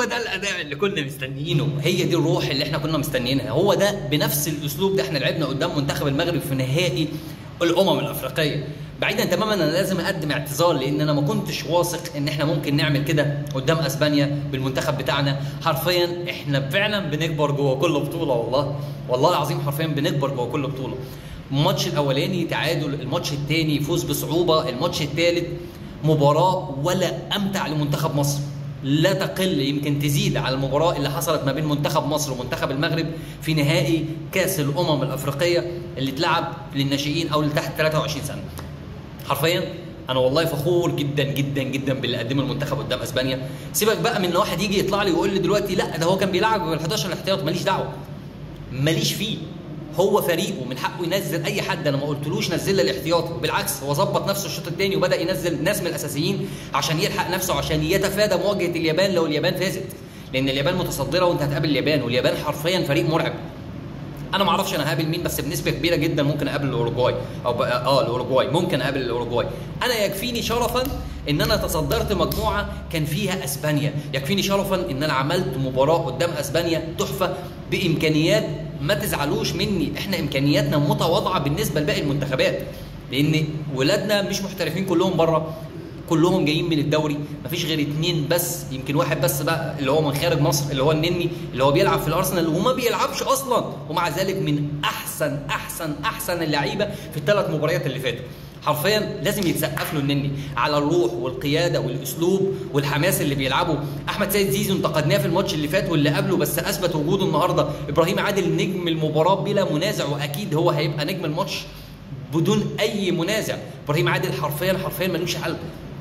ده الاداء اللي كنا مستنيينه هي دي الروح اللي احنا كنا مستنيينها هو ده بنفس الاسلوب ده احنا لعبنا قدام منتخب المغرب في نهائي الامم الافريقيه بعيدا تماما انا لازم اقدم اعتذار لان انا ما كنتش واثق ان احنا ممكن نعمل كده قدام اسبانيا بالمنتخب بتاعنا حرفيا احنا فعلا بنكبر جوه كل بطوله والله والله العظيم حرفيا بنكبر جوه كل بطوله الماتش الاولاني تعادل الماتش الثاني فوز بصعوبه الماتش الثالث مباراه ولا امتع لمنتخب مصر لا تقل يمكن تزيد على المباراه اللي حصلت ما بين منتخب مصر ومنتخب المغرب في نهائي كاس الامم الافريقيه اللي اتلعب للناشئين او اللي تحت 23 سنه حرفيا انا والله فخور جدا جدا جدا باللي قدمه المنتخب قدام اسبانيا سيبك بقى من ان واحد يجي يطلع لي ويقول لي دلوقتي لا ده هو كان بيلعب بال 11 الاحتياط ماليش دعوه ماليش فيه هو فريقه من حقه ينزل اي حد انا ما قلتلوش نزل لي الاحتياطي بالعكس هو ظبط نفسه الشوط الثاني وبدا ينزل ناس من الاساسيين عشان يلحق نفسه عشان يتفادى مواجهه اليابان لو اليابان فازت لان اليابان متصدره وانت هتقابل اليابان واليابان حرفيا فريق مرعب انا ما اعرفش انا هقابل مين بس بنسبه كبيره جدا ممكن اقابل الاوروجواي او بقى- اه الاوروجواي ممكن اقابل الاوروجواي انا يكفيني شرفا ان انا تصدرت مجموعه كان فيها اسبانيا يكفيني شرفا ان انا عملت مباراه قدام اسبانيا تحفه بامكانيات ما تزعلوش مني احنا امكانياتنا متواضعه بالنسبه لباقي المنتخبات لان ولادنا مش محترفين كلهم بره كلهم جايين من الدوري مفيش غير اتنين بس يمكن واحد بس بقى اللي هو من خارج مصر اللي هو النني اللي هو بيلعب في الارسنال وما بيلعبش اصلا ومع ذلك من احسن احسن احسن اللعيبه في الثلاث مباريات اللي فاتوا حرفيا لازم يتسقف له النني على الروح والقياده والاسلوب والحماس اللي بيلعبه احمد سيد زيزو انتقدناه في الماتش اللي فات واللي قبله بس اثبت وجوده النهارده ابراهيم عادل نجم المباراه بلا منازع واكيد هو هيبقى نجم الماتش بدون اي منازع ابراهيم عادل حرفيا حرفيا ملوش حل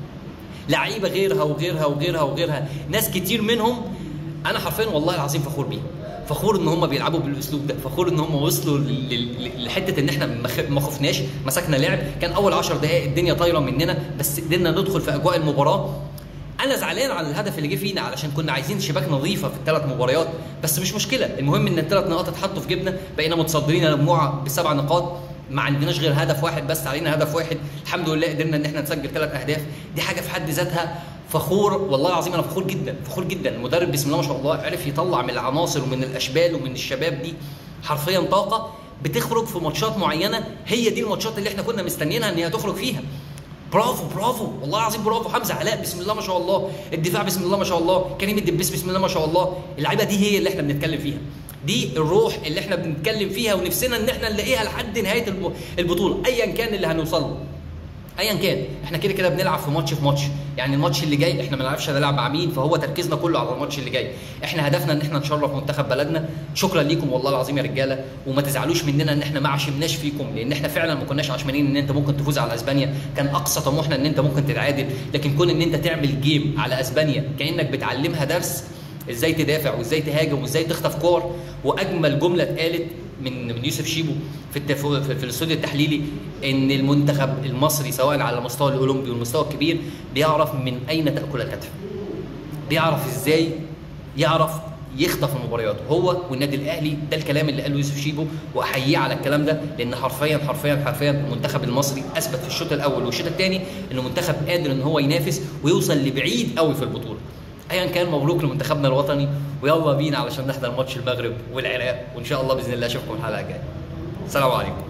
لعيبه غيرها وغيرها وغيرها وغيرها ناس كتير منهم انا حرفيا والله العظيم فخور بيهم فخور ان هم بيلعبوا بالاسلوب ده فخور ان هم وصلوا لل- لل- لحته ان احنا ما خ- ما خفناش مسكنا لعب كان اول 10 دقائق الدنيا طايره مننا بس قدرنا ندخل في اجواء المباراه انا زعلان على الهدف اللي جه فينا علشان كنا عايزين شباك نظيفه في الثلاث مباريات بس مش مشكله المهم ان الثلاث نقاط اتحطوا في جيبنا بقينا متصدرين المجموعه بسبع نقاط ما عندناش غير هدف واحد بس علينا هدف واحد الحمد لله قدرنا ان احنا نسجل ثلاث اهداف دي حاجه في حد ذاتها فخور والله العظيم انا فخور جدا فخور جدا المدرب بسم الله ما شاء الله عرف يطلع من العناصر ومن الاشبال ومن الشباب دي حرفيا طاقه بتخرج في ماتشات معينه هي دي الماتشات اللي احنا كنا مستنيينها ان هي تخرج فيها برافو برافو والله العظيم برافو حمزه علاء بسم الله ما شاء الله الدفاع بسم الله ما شاء الله كريم الدبيس بسم الله ما شاء الله اللعيبه دي هي اللي احنا بنتكلم فيها دي الروح اللي احنا بنتكلم فيها ونفسنا ان احنا نلاقيها لحد نهايه الب- البطوله ايا كان اللي هنوصل له ايا كان احنا كده كده بنلعب في ماتش في ماتش يعني الماتش اللي جاي احنا ما نعرفش هنلعب مع مين فهو تركيزنا كله على الماتش اللي جاي احنا هدفنا ان احنا نشرف منتخب بلدنا شكرا ليكم والله العظيم يا رجاله وما تزعلوش مننا ان احنا ما عشمناش فيكم لان احنا فعلا ما كناش عشمانين ان انت ممكن تفوز على اسبانيا كان اقصى طموحنا ان انت ممكن تتعادل لكن كون ان انت تعمل جيم على اسبانيا كانك بتعلمها درس ازاي تدافع وازاي تهاجم وازاي تخطف كور واجمل جمله اتقالت من من يوسف شيبو في التف... في, في الاستوديو التحليلي ان المنتخب المصري سواء على المستوى الاولمبي والمستوى الكبير بيعرف من اين تاكل الكتف بيعرف ازاي يعرف يخطف المباريات هو والنادي الاهلي ده الكلام اللي قاله يوسف شيبو واحييه على الكلام ده لان حرفيا حرفيا حرفيا المنتخب المصري اثبت في الشوط الاول والشوط الثاني انه منتخب قادر ان هو ينافس ويوصل لبعيد قوي في البطوله ايا كان مبروك لمنتخبنا الوطني ويلا بينا علشان نحضر ماتش المغرب والعراق وان شاء الله باذن الله اشوفكم الحلقه الجايه السلام عليكم